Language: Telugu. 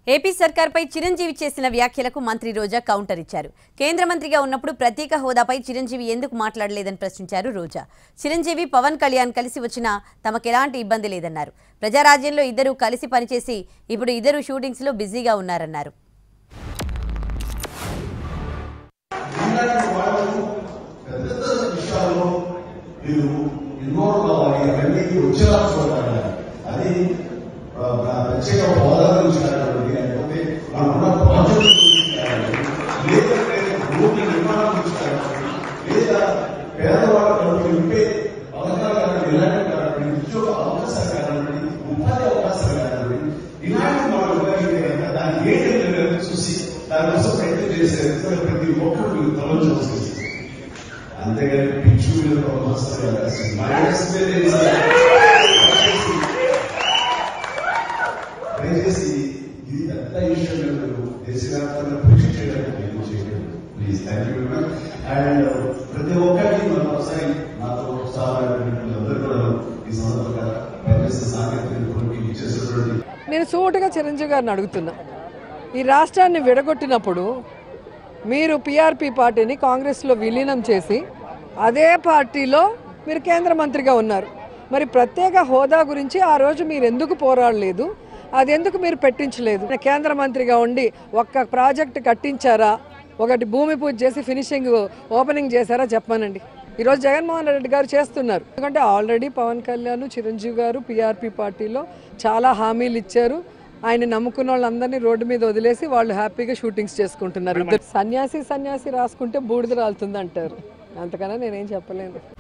ఏపీ సర్కార్పై చిరంజీవి చేసిన వ్యాఖ్యలకు మంత్రి రోజా కౌంటర్ ఇచ్చారు కేంద్ర మంత్రిగా ఉన్నప్పుడు ప్రత్యేక హోదాపై చిరంజీవి ఎందుకు మాట్లాడలేదని ప్రశ్నించారు రోజా చిరంజీవి పవన్ కళ్యాణ్ కలిసి వచ్చినా తమకెలాంటి ఇబ్బంది లేదన్నారు ప్రజారాజ్యంలో ఇద్దరు కలిసి పనిచేసి ఇప్పుడు ఇద్దరు షూటింగ్స్లో బిజీగా ఉన్నారన్నారు ఇలాంటి వాళ్ళు పెద్ద పెద్ద విషయాల్లో మీరు ఇన్వాల్వ్ కావాలి అవన్నీ వచ్చేలా చూడాలి అది ఆ, ఆ ప్రత్యేక హోదా గురించి కానివ్వండి లేకపోతే మనం ఉన్న ప్రాజెక్ట్ గురించి కానివ్వండి లేదంటే భూమి నిర్మాణం గురించి కానివ్వండి లేదా పేదవాళ్ళ కడుపు నింపే పథకాలు కానివ్వండి ఇలాంటివి కానివ్వండి ఉద్యోగ అవకాశాలు కానివ్వండి ఉపాధి అవకాశాలు కానివ్వండి ఇలాంటి మనం ఇవ్వగలిగితే కనుక దాన్ని ఏంటి అనేది చూసి దానికోసం ప్రయత్నం చేసే వ్యక్తులు ప్రతి ఒక్కరు మీరు తలంచవలసి అంతేగాని పిచ్చు మీద మాస్టర్ మైనస్ దయచేసి ఇది పెద్ద ఇష్యూ మీద మీరు దేశవ్యాప్తంగా కృషి చేయడానికి నేను చేయలేదు please thank you very much and ప్రతి ఒక్కరికి మనం ఒకసారి నాతో సహాయపడిన అందరూ కూడా ఈ సందర్భంగా పనిచేసిన సాంకేతిక ఇచ్చేసినటువంటి నేను సూటిగా చిరంజీవి గారిని అడుగుతున్నా ఈ రాష్ట్రాన్ని విడగొట్టినప్పుడు మీరు పిఆర్పి పార్టీని కాంగ్రెస్లో విలీనం చేసి అదే పార్టీలో మీరు కేంద్ర మంత్రిగా ఉన్నారు మరి ప్రత్యేక హోదా గురించి ఆ రోజు మీరు ఎందుకు పోరాడలేదు అది ఎందుకు మీరు పెట్టించలేదు కేంద్ర మంత్రిగా ఉండి ఒక్క ప్రాజెక్ట్ కట్టించారా ఒకటి భూమి పూజ చేసి ఫినిషింగ్ ఓపెనింగ్ చేశారా చెప్పానండి ఈరోజు జగన్మోహన్ రెడ్డి గారు చేస్తున్నారు ఎందుకంటే ఆల్రెడీ పవన్ కళ్యాణ్ చిరంజీవి గారు పిఆర్పి పార్టీలో చాలా హామీలు ఇచ్చారు ఆయన నమ్ముకున్న వాళ్ళందరినీ రోడ్డు మీద వదిలేసి వాళ్ళు హ్యాపీగా షూటింగ్స్ చేసుకుంటున్నారు ఇద్దరు సన్యాసి సన్యాసి రాసుకుంటే బూడిద రాలుతుంది అంటారు అంతకన్నా నేనేం చెప్పలేను